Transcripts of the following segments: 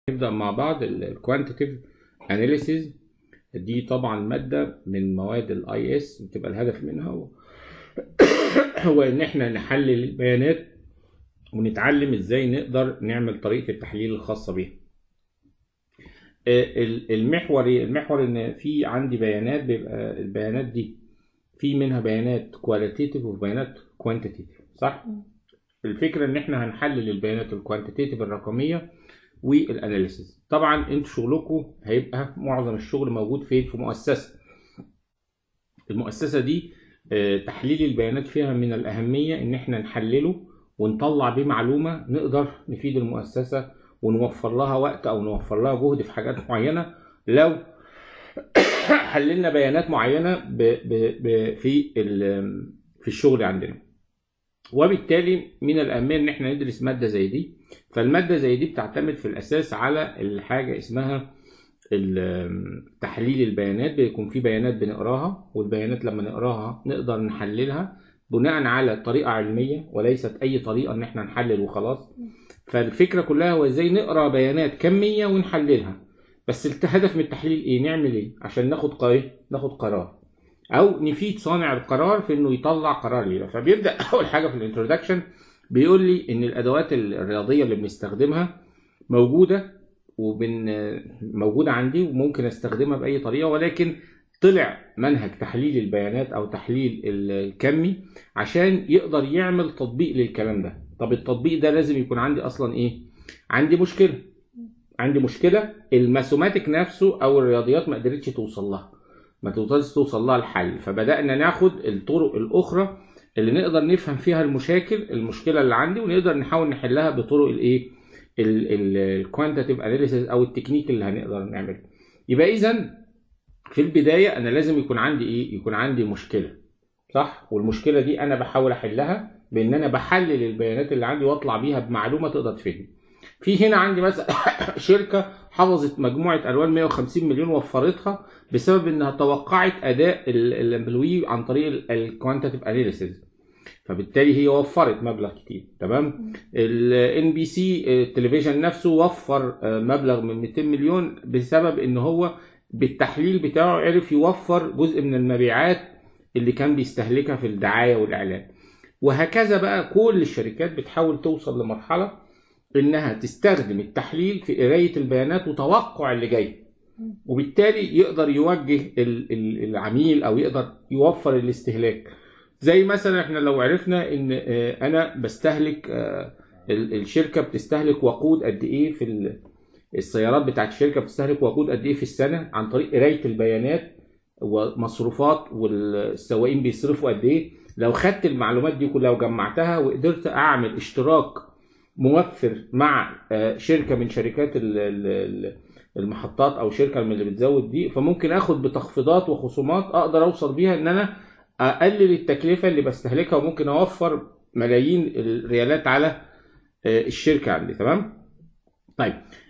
نبدأ مع بعض الكوانتيتيف اناليسيز دي طبعا مادة من مواد الاي اس بتبقى الهدف منها هو هو ان احنا نحلل البيانات ونتعلم ازاي نقدر نعمل طريقة التحليل الخاصة بيها المحور المحور ان في عندي بيانات بيبقى البيانات دي في منها بيانات كواليتيتيف وبيانات كوانتيتيف صح؟ الفكرة ان احنا هنحلل البيانات الكوانتيتيف الرقمية والاناليسيز طبعا انتوا شغلكم هيبقى معظم الشغل موجود فين في مؤسسه المؤسسه دي تحليل البيانات فيها من الاهميه ان احنا نحلله ونطلع بيه معلومه نقدر نفيد المؤسسه ونوفر لها وقت او نوفر لها جهد في حاجات معينه لو حللنا بيانات معينه ب ب ب في في الشغل عندنا وبالتالي من الاهميه ان احنا ندرس ماده زي دي فالماده زي دي بتعتمد في الاساس على الحاجه اسمها تحليل البيانات بيكون في بيانات بنقراها والبيانات لما نقراها نقدر نحللها بناء على طريقه علميه وليست اي طريقه ان احنا نحلل وخلاص فالفكره كلها هو ازاي نقرا بيانات كميه ونحللها بس الهدف من التحليل ايه نعمل ايه عشان ناخد قرار ناخد قرار او نفيد صانع القرار في انه يطلع قرار لينا فبيبدا اول حاجه في الانترودكشن بيقول لي ان الادوات الرياضيه اللي بنستخدمها موجوده وبن موجوده عندي وممكن استخدمها باي طريقه ولكن طلع منهج تحليل البيانات او تحليل الكمي عشان يقدر يعمل تطبيق للكلام ده طب التطبيق ده لازم يكون عندي اصلا ايه عندي مشكله عندي مشكله الماثوماتيك نفسه او الرياضيات ما قدرتش توصل لها ما تقدرش توصل لها الحل فبدانا ناخد الطرق الاخرى اللي نقدر نفهم فيها المشاكل المشكله اللي عندي ونقدر نحاول نحلها بطرق الايه الكوانتيتيف اناليسيس او التكنيك اللي هنقدر نعمله يبقى اذا في البدايه انا لازم يكون عندي ايه يكون عندي مشكله صح والمشكله دي انا بحاول احلها بان انا بحلل البيانات اللي عندي واطلع بيها بمعلومه تقدر تفيدني في هنا عندي مثلا شركه حفظت مجموعه الوان 150 مليون وفرتها بسبب انها توقعت اداء الامبلوي عن طريق الكوانتيتيف اناليسيز فبالتالي هي وفرت مبلغ كتير تمام الان بي سي التلفزيون نفسه وفر مبلغ من 200 مليون بسبب ان هو بالتحليل بتاعه عرف يوفر جزء من المبيعات اللي كان بيستهلكها في الدعايه والاعلان وهكذا بقى كل الشركات بتحاول توصل لمرحله انها تستخدم التحليل في قرايه البيانات وتوقع اللي جاي وبالتالي يقدر يوجه العميل او يقدر يوفر الاستهلاك زي مثلا احنا لو عرفنا ان انا بستهلك الشركه بتستهلك وقود قد ايه في السيارات بتاعت الشركه بتستهلك وقود قد ايه في السنه عن طريق قرايه البيانات ومصروفات والسواقين بيصرفوا قد ايه لو خدت المعلومات دي كلها وجمعتها وقدرت اعمل اشتراك موفر مع شركه من شركات المحطات او شركه من اللي بتزود دي فممكن اخد بتخفيضات وخصومات اقدر اوصل بيها ان انا اقلل التكلفه اللي بستهلكها وممكن اوفر ملايين الريالات على الشركه عندي تمام طيب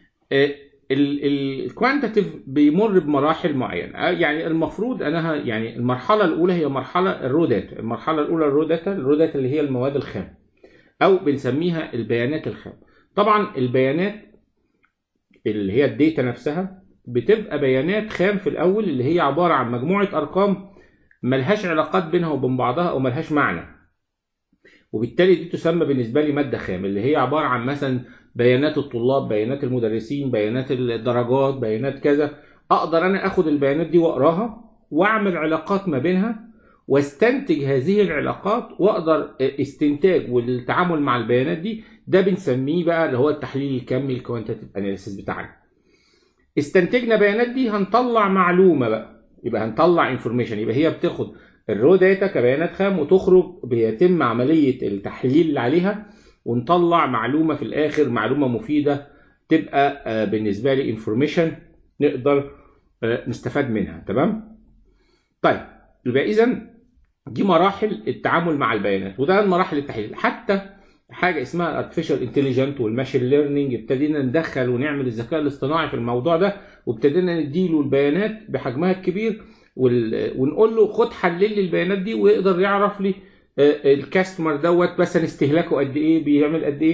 الكوانتيتيف بيمر بمراحل معينه يعني المفروض انا يعني المرحله الاولى هي مرحله الرو داتا المرحله الاولى الرو داتا الرو داتا اللي هي المواد الخام او بنسميها البيانات الخام طبعا البيانات اللي هي الداتا نفسها بتبقى بيانات خام في الاول اللي هي عباره عن مجموعه ارقام ملهاش علاقات بينها وبين بعضها او ملهاش معنى وبالتالي دي تسمى بالنسبه لي ماده خام اللي هي عباره عن مثلا بيانات الطلاب بيانات المدرسين بيانات الدرجات بيانات كذا اقدر انا اخد البيانات دي واقراها واعمل علاقات ما بينها واستنتج هذه العلاقات واقدر استنتاج والتعامل مع البيانات دي ده بنسميه بقى اللي هو التحليل الكمي الكوانتيتيف اناليسيس بتاعنا استنتجنا بيانات دي هنطلع معلومه بقى يبقى هنطلع انفورميشن يبقى هي بتاخد الرو داتا كبيانات خام وتخرج بيتم عمليه التحليل اللي عليها ونطلع معلومه في الاخر معلومه مفيده تبقى بالنسبه لي انفورميشن نقدر نستفاد منها تمام طيب يبقى اذا دي مراحل التعامل مع البيانات وده مراحل التحليل حتى حاجه اسمها ارتفيشال انتليجنت والماشين ليرنينج ابتدينا ندخل ونعمل الذكاء الاصطناعي في الموضوع ده وابتدينا نديله البيانات بحجمها الكبير ونقول له خد حلل لي البيانات دي ويقدر يعرف لي الكاستمر دوت مثلا استهلاكه قد ايه بيعمل قد ايه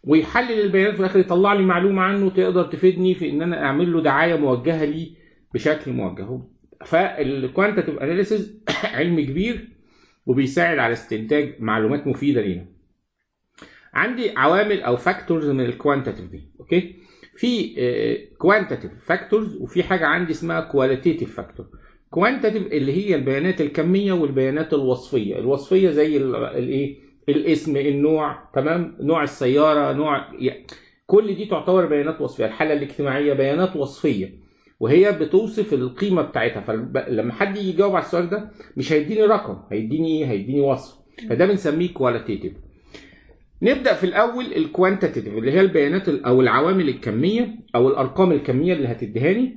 ويحلل البيانات في الاخر يطلع لي معلومه عنه تقدر تفيدني في ان انا اعمل له دعايه موجهه ليه بشكل موجه فالكوانتيتيف اناليسيز علم كبير وبيساعد على استنتاج معلومات مفيده لينا عندي عوامل او فاكتورز من الكوانتيتيف دي اوكي في كوانتيتيف فاكتورز وفي حاجه عندي اسمها كواليتيتيف فاكتور كوانتيتيف اللي هي البيانات الكميه والبيانات الوصفيه الوصفيه زي الايه الاسم النوع تمام نوع السياره نوع كل دي تعتبر بيانات وصفيه الحاله الاجتماعيه بيانات وصفيه وهي بتوصف القيمه بتاعتها فلما حد يجي يجاوب على السؤال ده مش هيديني رقم هيديني ايه هيديني وصف فده بنسميه كواليتيتيف نبدا في الاول الكوانتيتيف اللي هي البيانات او العوامل الكميه او الارقام الكميه اللي هتديهاني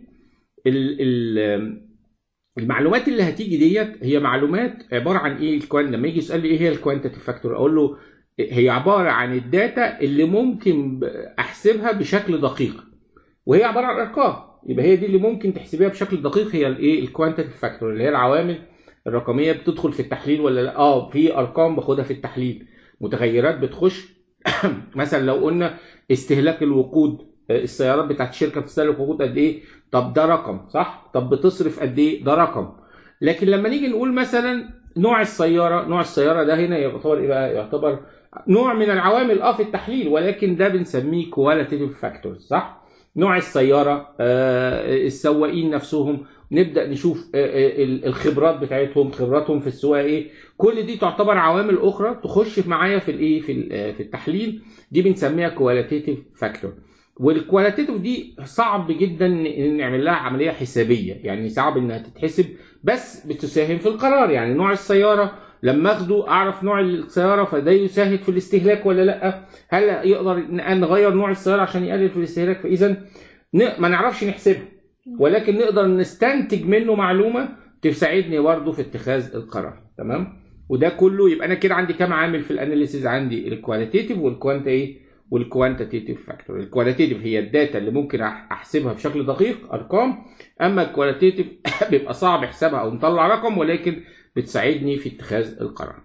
المعلومات اللي هتيجي ديت هي معلومات عباره عن ايه الكوان لما يجي يسال لي ايه هي الكوانتيتيف فاكتور اقول له هي عباره عن الداتا اللي ممكن احسبها بشكل دقيق وهي عباره عن ارقام يبقى هي دي اللي ممكن تحسبيها بشكل دقيق هي الايه الكوانتيتيف فاكتور اللي هي العوامل الرقميه بتدخل في التحليل ولا لا اه في ارقام باخدها في التحليل متغيرات بتخش مثلا لو قلنا استهلاك الوقود السيارات بتاعت الشركه بتستهلك وقود قد ايه طب ده رقم صح طب بتصرف قد ايه ده رقم لكن لما نيجي نقول مثلا نوع السياره نوع السياره ده هنا يعتبر ايه بقى يعتبر نوع من العوامل اه في التحليل ولكن ده بنسميه كواليتيف فاكتورز صح نوع السياره آه السواقين نفسهم نبدا نشوف آه الخبرات بتاعتهم خبراتهم في السواقه ايه كل دي تعتبر عوامل اخرى تخش معايا في الايه في في التحليل دي بنسميها كواليتيف فاكتور والكواليتيف دي صعب جدا نعمل لها عمليه حسابيه يعني صعب انها تتحسب بس بتساهم في القرار يعني نوع السياره لما اخده اعرف نوع السياره فده يساهم في الاستهلاك ولا لا هل يقدر نغير نوع السياره عشان يقلل في الاستهلاك فاذا ما نعرفش نحسبها ولكن نقدر نستنتج منه معلومه تساعدني برضه في اتخاذ القرار تمام وده كله يبقى انا كده عندي كام عامل في الاناليسيز عندي الكواليتيف والكوانت ايه والكوانتيتيف فاكتور الكواليتيف هي الداتا اللي ممكن احسبها بشكل دقيق ارقام اما الكواليتيف بيبقى صعب حسابها او نطلع رقم ولكن بتساعدني في اتخاذ القرار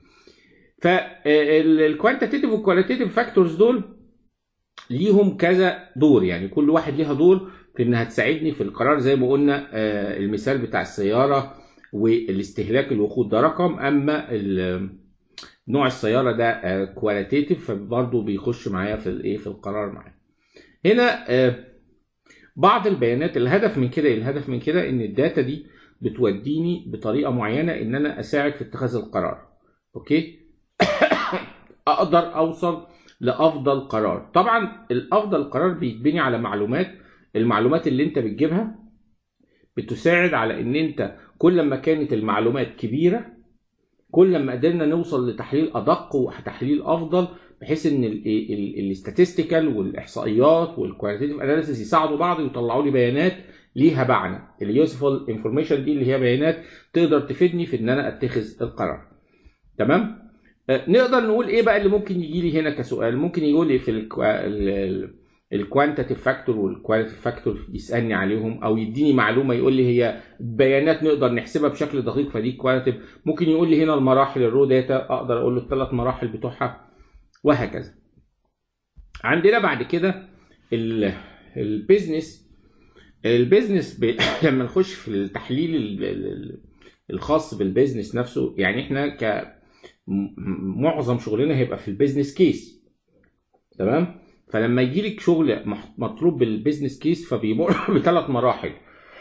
فالكوانتيتيف والكواليتيف فاكتورز دول ليهم كذا دور يعني كل واحد ليها دور في انها تساعدني في القرار زي ما قلنا المثال بتاع السياره والاستهلاك الوقود ده رقم اما نوع السياره ده كواليتيف فبرضه بيخش معايا في الايه في القرار معايا هنا بعض البيانات الهدف من كده الهدف من كده ان الداتا دي بتوديني بطريقه معينه ان انا اساعد في اتخاذ القرار اوكي اقدر اوصل لافضل قرار طبعا الافضل قرار بيتبني على معلومات المعلومات اللي انت بتجيبها بتساعد على ان انت كل ما كانت المعلومات كبيره كل ما قدرنا نوصل لتحليل ادق وتحليل افضل بحيث ان الاستاتستيكال والاحصائيات والكواليتيف اناليسيس يساعدوا بعض ويطلعوا لي بيانات ليها معنى اليوسفول انفورميشن دي اللي هي بيانات تقدر تفيدني في ان انا اتخذ القرار تمام آه نقدر نقول ايه بقى اللي ممكن يجي لي هنا كسؤال ممكن يقول لي في الكوانتيتيف فاكتور والكواليتيف فاكتور يسالني عليهم او يديني معلومه يقول لي هي بيانات نقدر نحسبها بشكل دقيق فدي كواليتيف ممكن يقول لي هنا المراحل الرو داتا اقدر اقول له الثلاث مراحل بتوعها وهكذا عندنا بعد كده البيزنس البيزنس ب... لما نخش في التحليل الخاص بالبيزنس نفسه يعني احنا ك معظم شغلنا هيبقى في البيزنس كيس تمام فلما يجي لك شغل مطلوب بالبيزنس كيس فبيمر بثلاث مراحل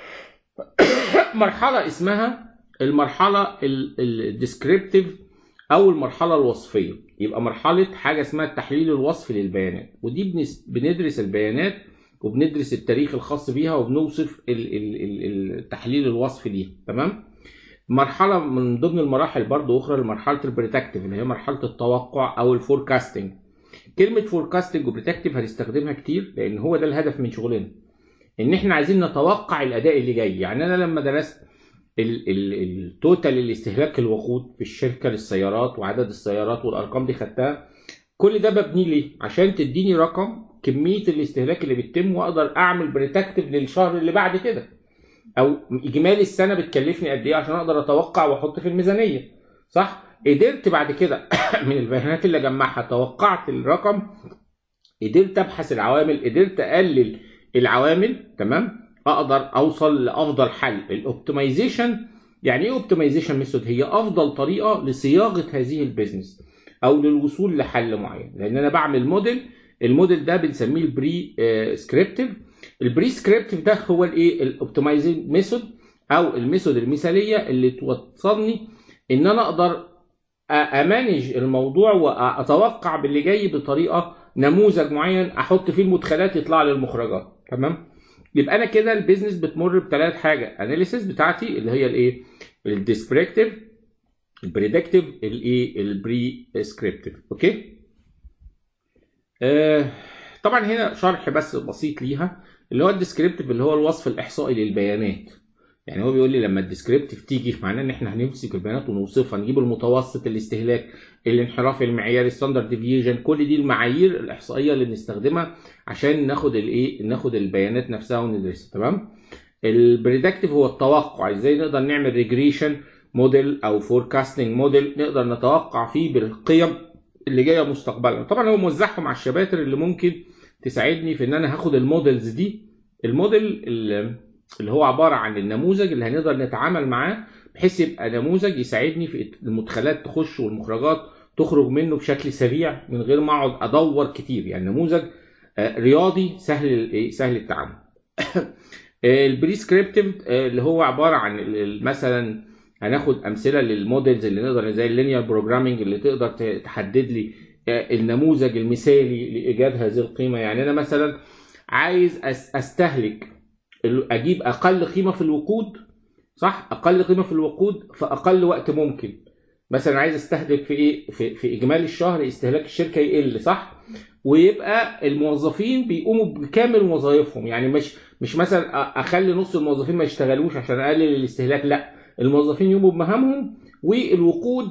مرحله اسمها المرحله الديسكريبتيف او المرحله الوصفيه يبقى مرحله حاجه اسمها التحليل الوصفي للبيانات ودي بندرس البيانات وبندرس التاريخ الخاص بيها وبنوصف التحليل الوصفي ليها تمام مرحله من ضمن المراحل برضو اخرى لمرحله البريتكتيف اللي هي مرحله التوقع او الفوركاستنج كلمه فوركاستنج وبريتكتيف هنستخدمها كتير لان هو ده الهدف من شغلنا ان احنا عايزين نتوقع الاداء اللي جاي يعني انا لما درست التوتال الاستهلاك الوقود في الشركه للسيارات وعدد السيارات والارقام دي خدتها كل ده ببني ليه عشان تديني رقم كميه الاستهلاك اللي بيتم واقدر اعمل بريتكتيف للشهر اللي بعد كده او اجمالي السنه بتكلفني قد ايه عشان اقدر اتوقع واحط في الميزانيه صح قدرت بعد كده من البيانات اللي جمعها توقعت الرقم قدرت ابحث العوامل قدرت اقلل العوامل تمام اقدر اوصل لافضل حل الاوبتمايزيشن يعني ايه اوبتمايزيشن ميثود هي افضل طريقه لصياغه هذه البيزنس او للوصول لحل معين لان انا بعمل موديل الموديل ده بنسميه البري سكريبتيف البري سكريبتيف ده هو الايه الاوبتمايزنج ميثود او الميثود المثاليه اللي توصلني ان انا اقدر امانج الموضوع واتوقع باللي جاي بطريقه نموذج معين احط فيه المدخلات يطلع لي المخرجات تمام يبقى انا كده البيزنس بتمر بثلاث حاجه اناليسيس بتاعتي اللي هي الايه الديسكريبتيف البريدكتيف الايه البري سكريبتيف اوكي آه طبعا هنا شرح بس بسيط ليها اللي هو الديسكريبتيف اللي هو الوصف الاحصائي للبيانات يعني هو بيقول لي لما الديسكريبتيف تيجي معناه ان احنا هنمسك البيانات ونوصفها نجيب المتوسط الاستهلاك الانحراف المعياري ستاندرد ديفيجن كل دي المعايير الاحصائيه اللي بنستخدمها عشان ناخد الايه ناخد البيانات نفسها وندرسها تمام البريدكتيف هو التوقع ازاي نقدر نعمل ريجريشن موديل او فوركاستنج موديل نقدر نتوقع فيه بالقيم اللي جايه مستقبلا طبعا هو موزعهم على الشباتر اللي ممكن تساعدني في ان انا هاخد الموديلز دي الموديل اللي هو عباره عن النموذج اللي هنقدر نتعامل معاه بحيث يبقى نموذج يساعدني في المدخلات تخش والمخرجات تخرج منه بشكل سريع من غير ما اقعد ادور كتير يعني نموذج رياضي سهل سهل التعامل البريسكريبتيف اللي هو عباره عن مثلا هناخد امثله للموديلز اللي نقدر زي اللينير بروجرامنج اللي تقدر تحدد لي النموذج المثالي لايجاد هذه القيمه يعني انا مثلا عايز استهلك اجيب اقل قيمه في الوقود صح اقل قيمه في الوقود في اقل وقت ممكن مثلا عايز استهدف في ايه في, في اجمالي الشهر استهلاك الشركه يقل صح ويبقى الموظفين بيقوموا بكامل وظائفهم يعني مش مش مثلا اخلي نص الموظفين ما يشتغلوش عشان اقلل الاستهلاك لا الموظفين يقوموا بمهامهم والوقود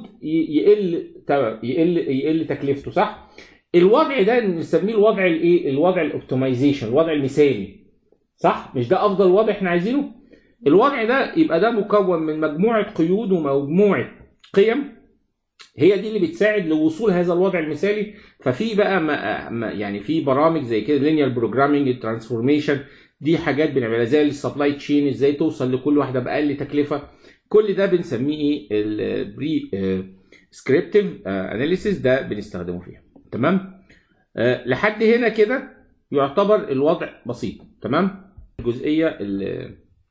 يقل يقل يقل تكلفته صح الوضع ده نسميه الوضع الايه الوضع الاوبتمايزيشن الوضع المثالي صح مش ده افضل وضع احنا عايزينه الوضع ده يبقى ده مكون من مجموعه قيود ومجموعه قيم هي دي اللي بتساعد لوصول هذا الوضع المثالي ففي بقى ما ما يعني في برامج زي كده لينير بروجرامينج ترانسفورميشن دي حاجات بنعملها زي السبلاي تشين ازاي توصل لكل واحده باقل تكلفه كل ده بنسميه ايه البري سكريبتيف اناليسيس ده بنستخدمه فيها تمام أه لحد هنا كده يعتبر الوضع بسيط تمام الجزئيه اللي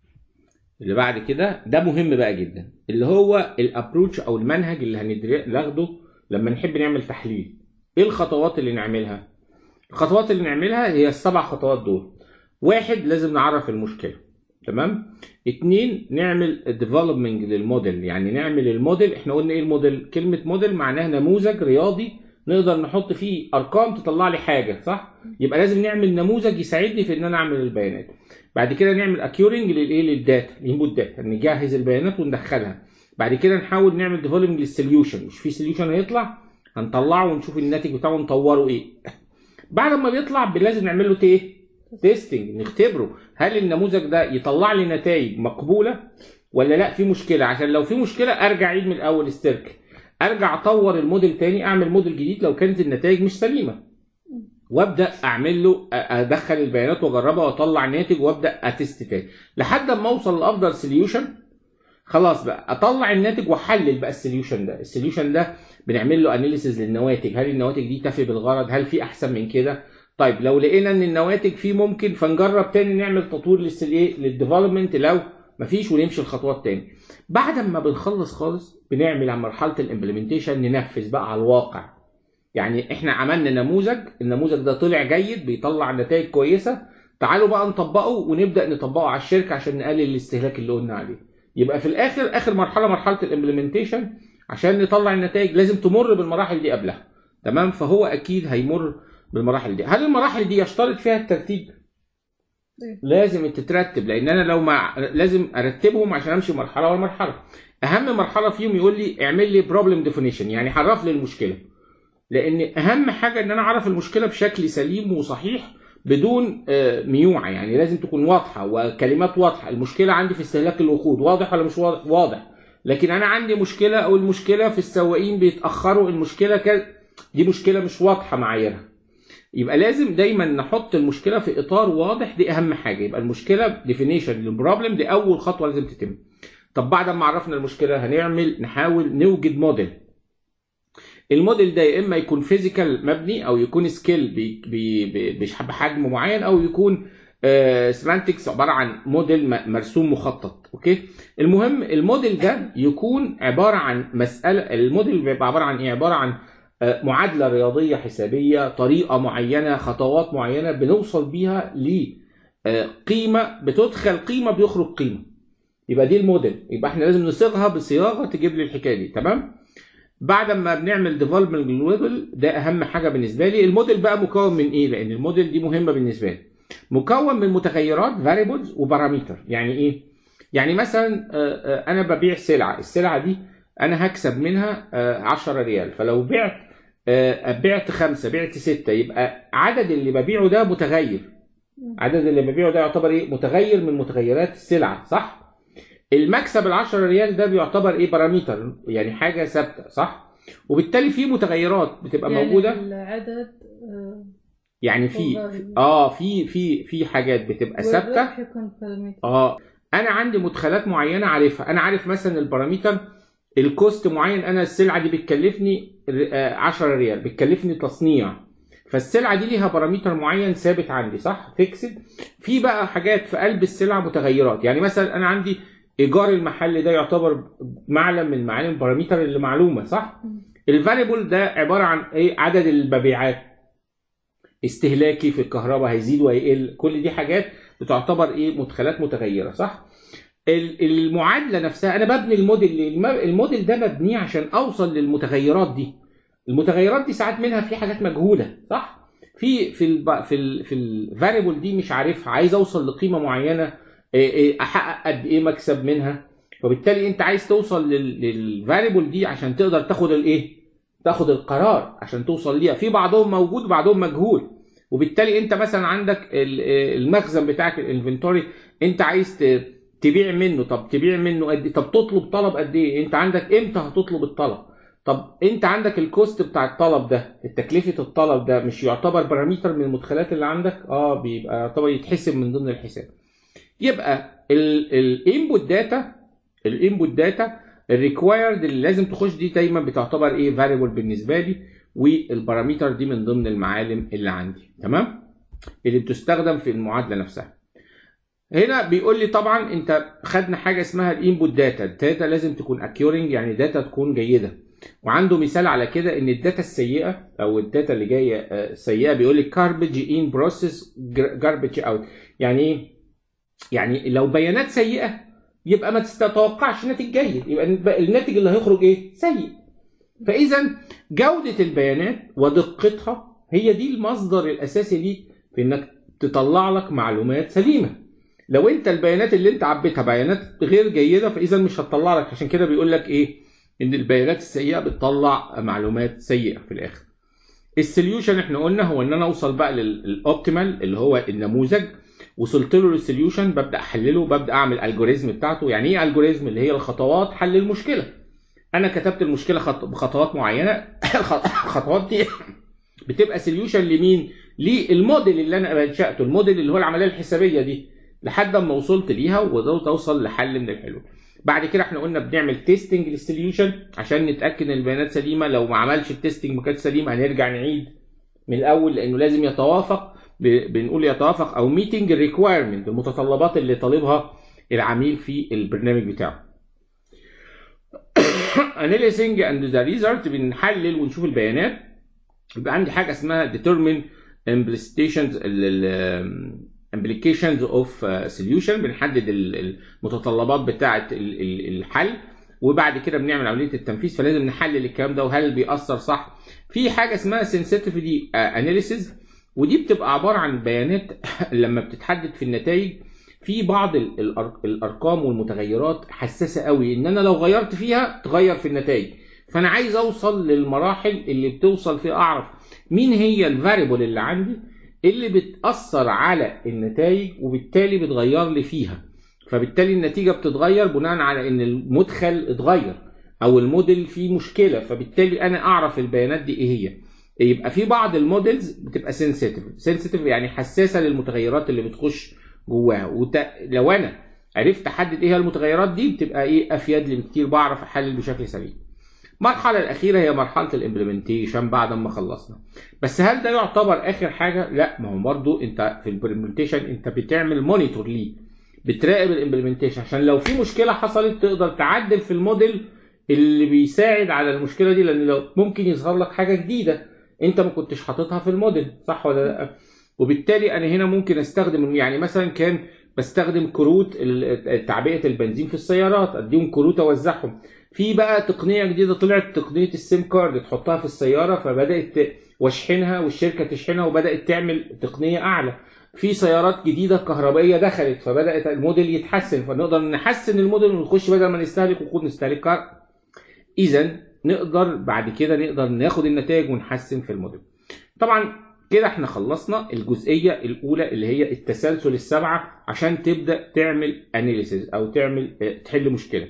اللي بعد كده ده مهم بقى جدا اللي هو الابروتش او المنهج اللي هناخده لما نحب نعمل تحليل ايه الخطوات اللي نعملها الخطوات اللي نعملها هي السبع خطوات دول واحد لازم نعرف المشكله تمام اتنين نعمل ديفلوبمنج للموديل يعني نعمل الموديل احنا قلنا ايه الموديل كلمه موديل معناها نموذج رياضي نقدر نحط فيه ارقام تطلع لي حاجه صح يبقى لازم نعمل نموذج يساعدني في ان انا اعمل البيانات بعد كده نعمل اكيورنج للايه للداتا الانبوت داتا نجهز البيانات وندخلها بعد كده نحاول نعمل ديفلوبمنج للسوليوشن مش في سوليوشن هيطلع هنطلعه ونشوف الناتج بتاعه نطوره ايه بعد ما بيطلع لازم نعمل له ايه تيستنج نختبره هل النموذج ده يطلع لي نتائج مقبوله ولا لا في مشكله عشان لو في مشكله ارجع اعيد من الاول السيركل ارجع اطور الموديل تاني اعمل موديل جديد لو كانت النتائج مش سليمه وابدا اعمل له ادخل البيانات واجربها واطلع ناتج وابدا اتست تاني لحد ما اوصل لافضل سوليوشن خلاص بقى اطلع الناتج واحلل بقى السوليوشن ده السوليوشن ده بنعمل له اناليسيز للنواتج هل النواتج دي تفي بالغرض هل في احسن من كده طيب لو لقينا ان النواتج فيه ممكن فنجرب تاني نعمل تطوير للايه للديفلوبمنت لو مفيش ونمشي الخطوات تاني بعد ما بنخلص خالص بنعمل على مرحله الامبلمنتيشن ننفذ بقى على الواقع يعني احنا عملنا نموذج النموذج ده طلع جيد بيطلع نتائج كويسه تعالوا بقى نطبقه ونبدا نطبقه على الشركه عشان نقلل الاستهلاك اللي قلنا عليه يبقى في الاخر اخر مرحله مرحله الامبلمنتيشن عشان نطلع النتائج لازم تمر بالمراحل دي قبلها تمام فهو اكيد هيمر بالمراحل دي هل المراحل دي يشترط فيها الترتيب لازم تترتب لان انا لو ما لازم ارتبهم عشان امشي مرحله ورا مرحله اهم مرحله فيهم يقول لي اعمل لي بروبلم ديفينيشن يعني عرف لي المشكله لان اهم حاجه ان انا اعرف المشكله بشكل سليم وصحيح بدون ميوعه يعني لازم تكون واضحه وكلمات واضحه المشكله عندي في استهلاك الوقود واضح ولا مش واضح واضح لكن انا عندي مشكله او المشكله في السواقين بيتاخروا المشكله ك... دي مشكله مش واضحه معاييرها يبقى لازم دايما نحط المشكله في اطار واضح دي اهم حاجه يبقى المشكله ديفينيشن للبروبلم دي اول خطوه لازم تتم طب بعد ما عرفنا المشكله هنعمل نحاول نوجد موديل الموديل ده يا اما يكون فيزيكال مبني او يكون سكيل بحجم معين او يكون سيمانتكس عباره عن موديل م- مرسوم مخطط اوكي المهم الموديل ده يكون عباره عن مساله الموديل بيبقى عباره عن ايه عباره عن آه، معادله رياضيه حسابيه طريقه معينه خطوات معينه بنوصل بيها لقيمه بتدخل قيمه بيخرج قيمه يبقى دي الموديل يبقى احنا لازم نصيغها بصياغه تجيب لي الحكايه دي تمام بعد ما بنعمل ديفلوبمنت للموديل ده اهم حاجه بالنسبه لي الموديل بقى مكون من ايه لان الموديل دي مهمه بالنسبه لي مكون من متغيرات variables وبارامتر يعني ايه يعني مثلا آه، آه، انا ببيع سلعه السلعه دي انا هكسب منها آه، 10 ريال فلو بعت آه، بعت خمسة بعت ستة يبقى عدد اللي ببيعه ده متغير عدد اللي ببيعه ده يعتبر ايه متغير من متغيرات السلعه صح المكسب ال 10 ريال ده بيعتبر ايه بارامتر يعني حاجه ثابته صح وبالتالي في متغيرات بتبقى يعني موجوده العدد آه، يعني في والله. اه في في في حاجات بتبقى ثابته والربح يكون بارامتر اه انا عندي مدخلات معينه عارفها انا عارف مثلا البارامتر الكوست معين انا السلعه دي بتكلفني ر- آه، 10 ريال بتكلفني تصنيع فالسلعه دي ليها بارامتر معين ثابت عندي صح فيكسد في بقى حاجات في قلب السلعه متغيرات يعني مثلا انا عندي ايجار المحل ده يعتبر معلم من معالم البارامتر اللي معلومه صح الفاريبل ده عباره عن ايه عدد المبيعات استهلاكي في الكهرباء هيزيد وهيقل كل دي حاجات بتعتبر ايه مدخلات متغيره صح ال- المعادله نفسها انا ببني الموديل ليه؟ الم- الموديل ده مبني عشان اوصل للمتغيرات دي المتغيرات دي ساعات منها في حاجات مجهوله صح في في ال في ال في الفاريبل دي مش عارفها عايز اوصل لقيمه معينه إيه إيه احقق قد ايه مكسب منها فبالتالي انت عايز توصل للفاريبل دي عشان تقدر تاخد الايه تاخد القرار عشان توصل ليها في بعضهم موجود وبعضهم مجهول وبالتالي انت مثلا عندك ال- المخزن بتاعك الانفنتوري انت عايز ت- تبيع منه طب تبيع منه قد إيه؟ طب تطلب طلب قد ايه انت عندك امتى هتطلب الطلب طب انت عندك الكوست بتاع الطلب ده تكلفه الطلب ده مش يعتبر بارامتر من المدخلات اللي عندك اه بيبقى يعتبر يتحسب من ضمن الحساب يبقى الانبوت داتا الانبوت داتا الريكوايرد اللي لازم تخش دي دايما بتعتبر ايه فاريبل بالنسبه لي والبارامتر دي من ضمن المعالم اللي عندي تمام اللي بتستخدم في المعادله نفسها هنا بيقول لي طبعا انت خدنا حاجه اسمها الانبوت داتا الداتا لازم تكون اكيورنج يعني داتا تكون جيده وعنده مثال على كده ان الداتا السيئه او الداتا اللي جايه آه، سيئه بيقول لك garbage in process garbage out يعني ايه يعني لو بيانات سيئه يبقى ما تتوقعش ناتج جيد يبقى الناتج اللي هيخرج ايه سيء فاذا جوده البيانات ودقتها هي دي المصدر الاساسي ليك في انك تطلع لك معلومات سليمه لو انت البيانات اللي انت عبيتها بيانات غير جيده فاذا مش هتطلع لك عشان كده بيقول لك ايه ان البيانات السيئه بتطلع معلومات سيئه في الاخر السوليوشن احنا قلنا هو ان انا اوصل بقى للاوبتيمال اللي هو النموذج وصلت له للسوليوشن ببدا احلله ببدا اعمل الجوريزم بتاعته يعني ايه الجوريزم اللي هي الخطوات حل المشكله انا كتبت المشكله خط... بخطوات معينه الخطوات دي بتبقى سوليوشن لمين للموديل اللي انا انشاته الموديل اللي هو العمليه الحسابيه دي لحد ما وصلت ليها وقدرت اوصل لحل من الحلول بعد كده احنا قلنا بنعمل تيستنج للسوليوشن عشان نتاكد ان البيانات سليمه لو ما عملش التيستنج ما كانتش سليمه هنرجع نعيد من الاول لانه لازم يتوافق ب- بنقول يتوافق او ميتنج الريكوايرمنت المتطلبات اللي طالبها العميل في البرنامج بتاعه analyzing and the result بنحلل ونشوف البيانات يبقى عندي حاجه اسمها determine implications ال- ال- implications of uh, solution بنحدد ال- المتطلبات بتاعه ال- ال- الحل وبعد كده بنعمل عمليه التنفيذ فلازم نحلل الكلام ده وهل بيأثر صح في حاجه اسمها sensitivity uh, analysis ودي بتبقى عباره عن بيانات لما بتتحدد في النتائج في بعض ال- الأر- الارقام والمتغيرات حساسه قوي ان انا لو غيرت فيها تغير في النتائج فانا عايز اوصل للمراحل اللي بتوصل فيها اعرف مين هي الفاريبل اللي عندي اللي بتاثر على النتائج وبالتالي بتغير لي فيها فبالتالي النتيجه بتتغير بناء على ان المدخل اتغير او الموديل فيه مشكله فبالتالي انا اعرف البيانات دي ايه هي يبقى في بعض المودلز بتبقى سنسيتيف سنسيتيف يعني حساسه للمتغيرات اللي بتخش جواها وت... لو انا عرفت احدد ايه هي المتغيرات دي بتبقى ايه افيد لي بكتير بعرف احلل بشكل سريع المرحله الاخيره هي مرحله الامبلمنتيشن بعد ما خلصنا بس هل ده يعتبر اخر حاجه لا ما هو برضو انت في الامبلمنتيشن انت بتعمل مونيتور ليه بتراقب الامبلمنتيشن عشان لو في مشكله حصلت تقدر تعدل في الموديل اللي بيساعد على المشكله دي لان لو ممكن يظهر لك حاجه جديده انت ما كنتش حاططها في الموديل صح ولا لا وبالتالي انا هنا ممكن استخدم يعني مثلا كان بستخدم كروت ال- تعبئه البنزين في السيارات اديهم كروت اوزعهم في بقى تقنيه جديده طلعت تقنيه السيم كارد تحطها في السياره فبدات ت- واشحنها والشركه تشحنها وبدات تعمل تقنيه اعلى في سيارات جديده كهربائيه دخلت فبدات الموديل يتحسن فنقدر نحسن الموديل ونخش بدل ما نستهلك وقود نستهلك كهرباء اذا نقدر بعد كده نقدر ناخد النتائج ونحسن في الموديل طبعا كده احنا خلصنا الجزئيه الاولى اللي هي التسلسل السبعه عشان تبدا تعمل اناليسيز او تعمل اه، تحل مشكله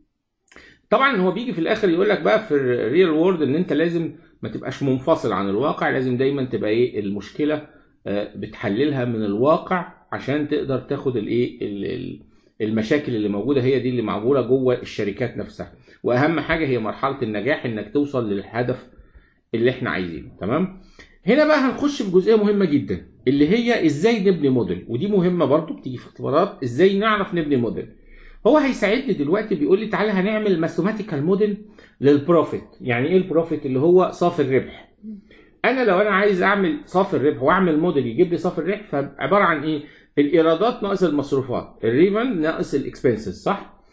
طبعا هو بيجي في الاخر يقول لك بقى في الريل وورد ان انت لازم ما تبقاش منفصل عن الواقع لازم دايما تبقى ايه المشكله اه، بتحللها من الواقع عشان تقدر تاخد الايه ال- ال- المشاكل اللي موجوده هي دي اللي معموله جوه الشركات نفسها واهم حاجه هي مرحله النجاح انك توصل للهدف اللي احنا عايزينه تمام هنا بقى هنخش في جزئيه مهمه جدا اللي هي ازاي نبني موديل ودي مهمه برضو بتيجي في اختبارات ازاي نعرف نبني موديل هو هيساعدني دلوقتي بيقول لي تعالى هنعمل ماثيماتيكال موديل للبروفيت يعني ايه البروفيت اللي هو صافي الربح انا لو انا عايز اعمل صافي الربح واعمل موديل يجيب لي صافي الربح فعباره عن ايه الايرادات ناقص المصروفات الريفن ناقص الاكسبنسز صح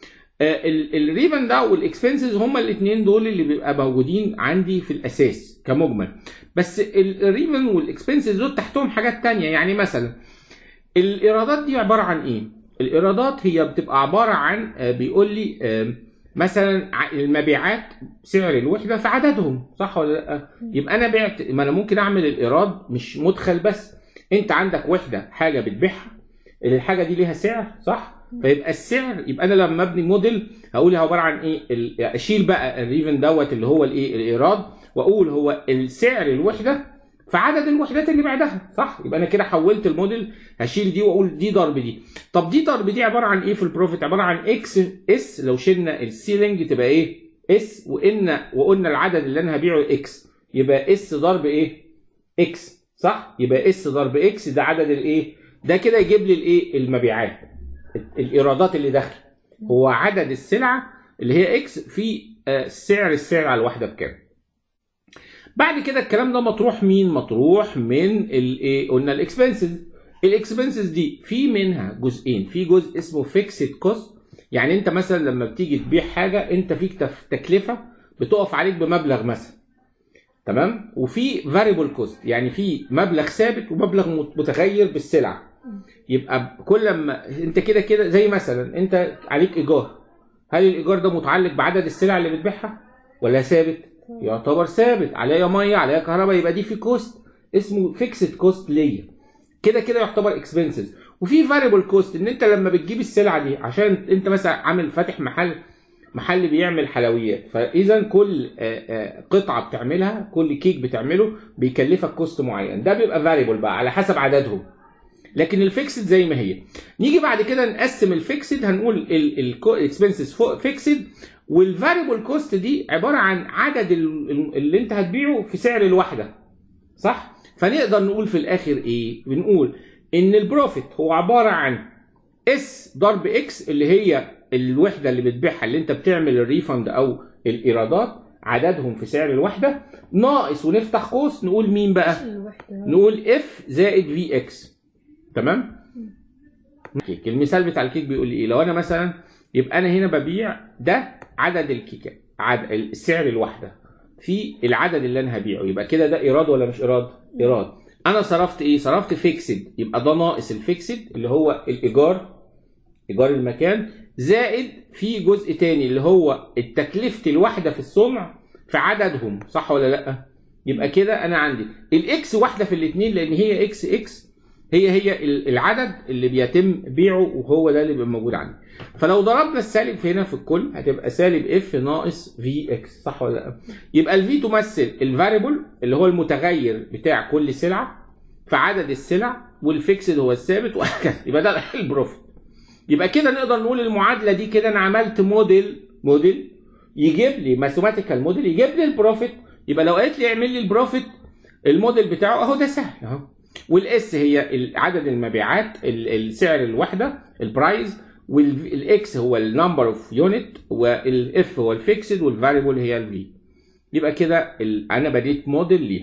الريفن ده والاكسبنسز هما الاثنين دول اللي بيبقى موجودين عندي في الاساس كمجمل بس الريفن والاكسبنسز دول تحتهم حاجات تانية يعني مثلا الايرادات دي عباره عن ايه الايرادات هي بتبقى عباره عن آه، بيقول لي آه، مثلا ع- المبيعات سعر الوحده في عددهم صح ولا لا يبقى انا بعت ما انا ممكن اعمل الايراد مش مدخل بس انت عندك وحده حاجه بتبيعها الحاجه دي ليها سعر صح فيبقى السعر يبقى انا لما ابني موديل هقول عباره عن ايه ال- اشيل بقى الريفن دوت اللي هو الايه الايراد واقول هو السعر الوحده في عدد الوحدات اللي بعدها صح يبقى انا كده حولت الموديل هشيل دي واقول دي ضرب دي طب دي ضرب دي عباره عن ايه في البروفيت عباره عن اكس اس لو شلنا السيلينج تبقى ايه اس وان وقلنا العدد اللي انا هبيعه اكس يبقى اس ضرب ايه اكس صح يبقى اس ضرب اكس ده عدد الايه ده كده يجيب لي الايه المبيعات الايرادات اللي داخله هو عدد السلعه اللي هي اكس في آه، سعر السلعه الواحده بكام بعد كده الكلام ده مطروح مين مطروح من الايه قلنا الاكسبنسز الاكسبنسز دي في منها جزئين في جزء اسمه فيكسد كوست يعني انت مثلا لما بتيجي تبيع حاجه انت فيك تف- تكلفه بتقف عليك بمبلغ مثلا تمام وفي فاريبل كوست يعني في مبلغ ثابت ومبلغ مت- متغير بالسلعه يبقى كل ما انت كده كده زي مثلا انت عليك ايجار هل الايجار ده متعلق بعدد السلع اللي بتبيعها ولا ثابت يعتبر ثابت عليا ميه عليا كهرباء يبقى دي في كوست اسمه فيكسد كوست ليا كده كده يعتبر اكسبنسز وفي فاريبل كوست ان انت لما بتجيب السلعه دي عشان انت مثلا عامل فاتح محل محل بيعمل حلويات فاذا كل آه، آه، قطعه بتعملها كل كيك بتعمله بيكلفك كوست معين ده بيبقى فاريبل بقى على حسب عددهم لكن الفيكسد زي ما هي نيجي بعد كده نقسم الفيكسد هنقول الاكسبنسز فوق فيكسد والفاريبل كوست دي عباره عن عدد ال- ال- اللي انت هتبيعه في سعر الواحده صح فنقدر نقول في الاخر ايه بنقول ان البروفيت هو عباره عن اس ضرب اكس اللي هي الوحده اللي بتبيعها اللي انت بتعمل الريفند او الايرادات عددهم في سعر الوحده ناقص ونفتح قوس نقول مين بقى الوحدة نقول اف زائد في اكس تمام كيك المثال بتاع الكيك بيقول لي ايه لو انا مثلا يبقى انا هنا ببيع ده عدد الكيكات عدد السعر الواحده في العدد اللي انا هبيعه يبقى كده ده ايراد ولا مش ايراد ايراد انا صرفت ايه صرفت فيكسد يبقى ده ناقص الفيكسد اللي هو الايجار ايجار المكان زائد في جزء تاني اللي هو التكلفه الواحده في الصنع في عددهم صح ولا لا يبقى كده انا عندي الاكس واحده في الاثنين لان هي اكس اكس هي هي ال- العدد اللي بيتم بيعه وهو ده اللي بيبقى موجود عندي فلو ضربنا السالب في هنا في الكل هتبقى سالب اف ناقص في اكس صح ولا لا يبقى الفي تمثل الفاريبل اللي هو المتغير بتاع كل سلعه في عدد السلع والفيكسد هو الثابت وهكذا يبقى ده البروفيت يبقى كده نقدر نقول المعادله دي كده انا عملت موديل موديل يجيب لي ماثيماتيكال موديل يجيب لي البروفيت يبقى لو قالت لي اعمل لي البروفيت الموديل بتاعه اهو ده سهل اهو والاس هي ال- عدد المبيعات ال- السعر الوحده البرايز والاكس هو النمبر اوف يونت والاف هو الفيكسد والفاريبل هي الفي يبقى كده ال- انا بديت موديل ليها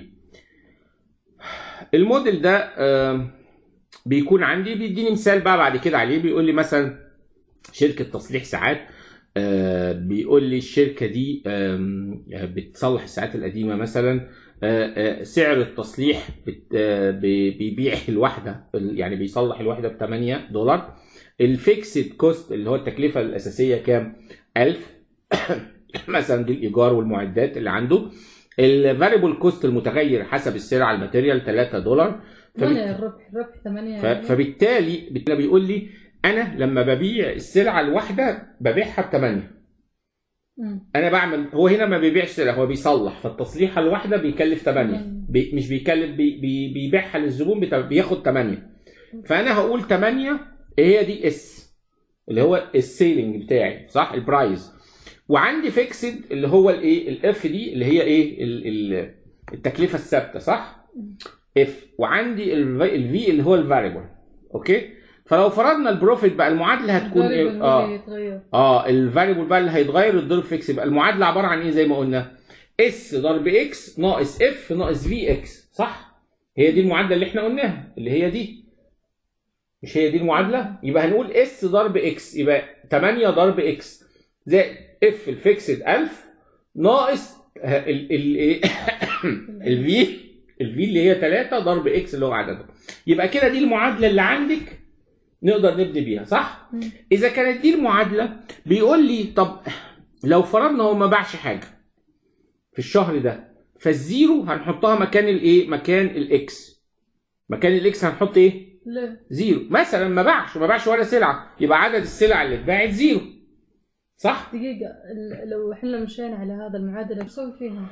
الموديل ده آم، بيكون عندي بيديني مثال بقى بعد كده عليه بيقول لي مثلا شركه تصليح ساعات آه، بيقول لي الشركه دي آم، بتصلح الساعات القديمه مثلا آه، آه، سعر التصليح بت- آه، بي- بيبيع الواحده يعني بيصلح الواحده ب 8 دولار الفيكسد كوست اللي هو التكلفه الاساسيه كام 1000 مثلا دي الايجار والمعدات اللي عنده الفاريبل كوست المتغير حسب السلعه الماتيريال 3 دولار فبت- ثمانية الربح الربح ثمانية ف- فبالتالي بالتالي بيقول لي انا لما ببيع السلعه الواحده ببيعها ب 8 مم. انا بعمل هو هنا ما بيبيعش سلعه هو بيصلح فالتصليحه الواحده بيكلف 8 مم. بي مش بيكلف بي بي بيبيعها للزبون بتا- بياخد 8 فانا هقول 8 هي دي اس اللي هو السيلينج بتاعي صح البرايز وعندي فيكسد اللي هو الايه الاف دي اللي هي ايه ال- ال- التكلفه الثابته صح اف وعندي الفي اللي هو الفاريبل اوكي فلو فرضنا البروفيت بقى المعادله هتكون الفاريبل ايه هو اه اللي يتغير اه الفاريبل بقى اللي هيتغير الضرب فيكس يبقى المعادله عباره عن ايه زي ما قلنا اس ضرب اكس ناقص اف ناقص في اكس صح هي دي المعادله اللي احنا قلناها اللي هي دي مش هي دي المعادله يبقى هنقول اس ضرب اكس يبقى 8 ضرب اكس زائد اف الفيكسد 1000 ناقص ال ال الفي الفي اللي هي 3 ضرب اكس اللي هو عدده يبقى كده دي المعادله اللي عندك نقدر نبني بيها صح مم. اذا كانت دي المعادله بيقول لي طب لو فرضنا هو ما باعش حاجه في الشهر ده فالزيرو هنحطها مكان الايه مكان الاكس مكان الاكس هنحط ايه لا زيرو مثلا ما باعش ما باعش ولا سلعه يبقى عدد السلع اللي اتباعت زيرو صح دقيقة ال- لو احنا مشينا على هذا المعادلة ايش نسوي فيها؟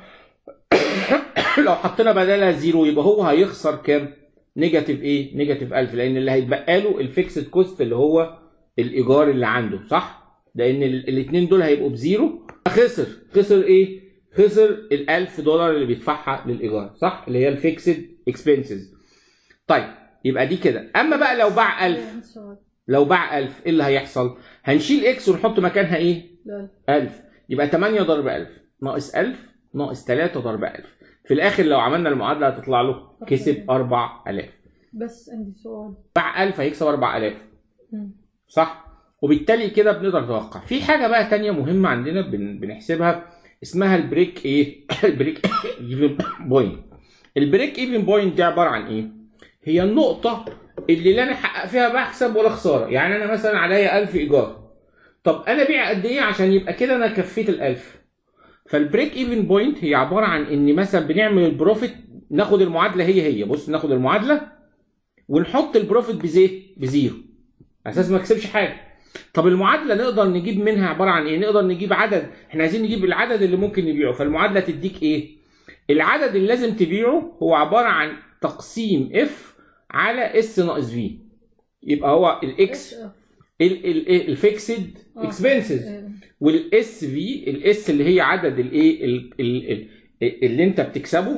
لو حطينا بدلها زيرو يبقى هو هيخسر كام نيجاتيف ايه نيجاتيف 1000 لان اللي هيتبقى له الفيكسد كوست اللي هو الايجار اللي عنده صح لان الاثنين دول هيبقوا بزيرو خسر خسر ايه خسر ال 1000 دولار اللي بيدفعها للايجار صح اللي هي الفيكسد اكسبنسز طيب يبقى دي كده اما بقى لو باع 1000 إيه السؤال؟ لو باع 1000 ايه اللي هيحصل هنشيل اكس ونحط مكانها ايه لا 1000 يبقى 8 ضرب 1000 ناقص 1000 ناقص 3 ضرب 1000 في الاخر لو عملنا المعادله هتطلع له كسب 4000 بس عندي سؤال باع 1000 هيكسب 4000 مم. صح وبالتالي كده بنقدر نتوقع في حاجه بقى تانية مهمه عندنا بن... بنحسبها اسمها البريك ايه البريك ايفن بوينت البريك ايفن بوينت دي عباره عن ايه هي النقطه اللي لا انا احقق فيها مكسب ولا خساره يعني انا مثلا عليا 1000 ايجار طب انا بيع قد ايه عشان يبقى كده انا كفيت ال1000 فالبريك ايفن بوينت هي عباره عن ان مثلا بنعمل البروفيت ناخد المعادله هي هي بص ناخد المعادله ونحط البروفيت بزيه بزيرو على اساس ما اكسبش حاجه طب المعادله نقدر نجيب منها عباره عن ايه نقدر نجيب عدد احنا عايزين نجيب العدد اللي ممكن نبيعه فالمعادله تديك ايه العدد اللي لازم تبيعه هو عباره عن تقسيم اف على اس ناقص في يبقى هو الاكس إيش؟ الفيكسد آه. اكسبنسز إيه. والاس في الاس اللي هي عدد الايه ال- ال- ال- اللي انت بتكسبه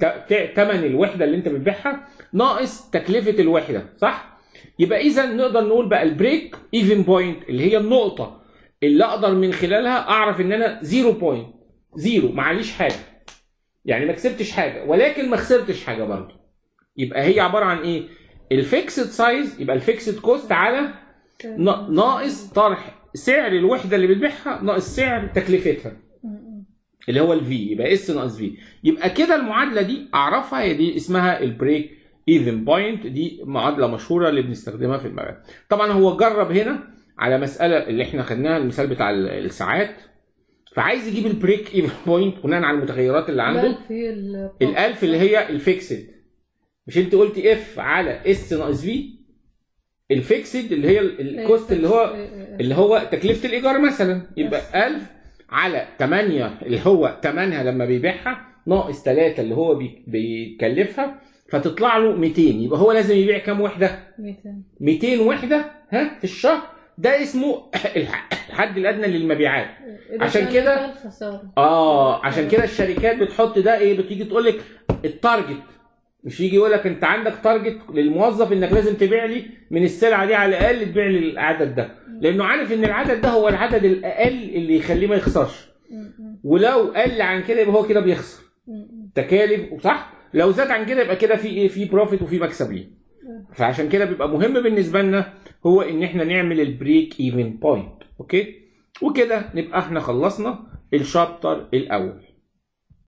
ثمن الوحده اللي انت بتبيعها ناقص تكلفه الوحده صح يبقى اذا نقدر نقول بقى البريك ايفن بوينت اللي هي النقطه اللي اقدر من خلالها اعرف ان انا زيرو بوينت زيرو معليش حاجه يعني ما كسبتش حاجه ولكن ما خسرتش حاجه برضه يبقى هي عباره عن ايه الفيكسد سايز يبقى الفيكسد كوست على نا- ناقص طرح سعر الوحده اللي بتبيعها ناقص سعر تكلفتها مم. اللي هو الفي يبقى اس ناقص في يبقى كده المعادله دي اعرفها هي دي اسمها البريك ايفن بوينت دي معادله مشهوره اللي بنستخدمها في المبيعات طبعا هو جرب هنا على مساله اللي احنا خدناها المثال بتاع ال- الساعات فعايز يجيب البريك ايفن بوينت بناء على المتغيرات اللي عنده الألف هي ال- الالف اللي هي الفيكسد مش انت قلتي اف على اس ناقص في الفيكسد اللي هي ال- الكوست اللي هو اللي هو تكلفه الايجار مثلا يبقى 1000 على 8 اللي هو ثمنها لما بيبيعها ناقص 3 اللي هو بي- بيكلفها فتطلع له 200 يبقى هو لازم يبيع كام وحده 200 200 وحده ها في الشهر ده اسمه الح- الحد الادنى للمبيعات إذا عشان كان كده- يقال خسارة اه عشان كده الشركات بتحط ده ايه بتيجي تقول لك التارجت مش يجي يقول لك انت عندك تارجت للموظف انك لازم تبيع لي من السلعه دي على الاقل تبيع لي العدد ده لانه عارف ان العدد ده هو العدد الاقل اللي يخليه ما يخسرش م- ولو قل عن كده يبقى هو كده بيخسر م- م- تكاليف صح لو زاد عن كده يبقى كده في ايه في بروفيت وفي مكسب ليه فعشان كده بيبقى مهم بالنسبه لنا هو ان احنا نعمل البريك ايفن بوينت اوكي وكده نبقى احنا خلصنا الشابتر الاول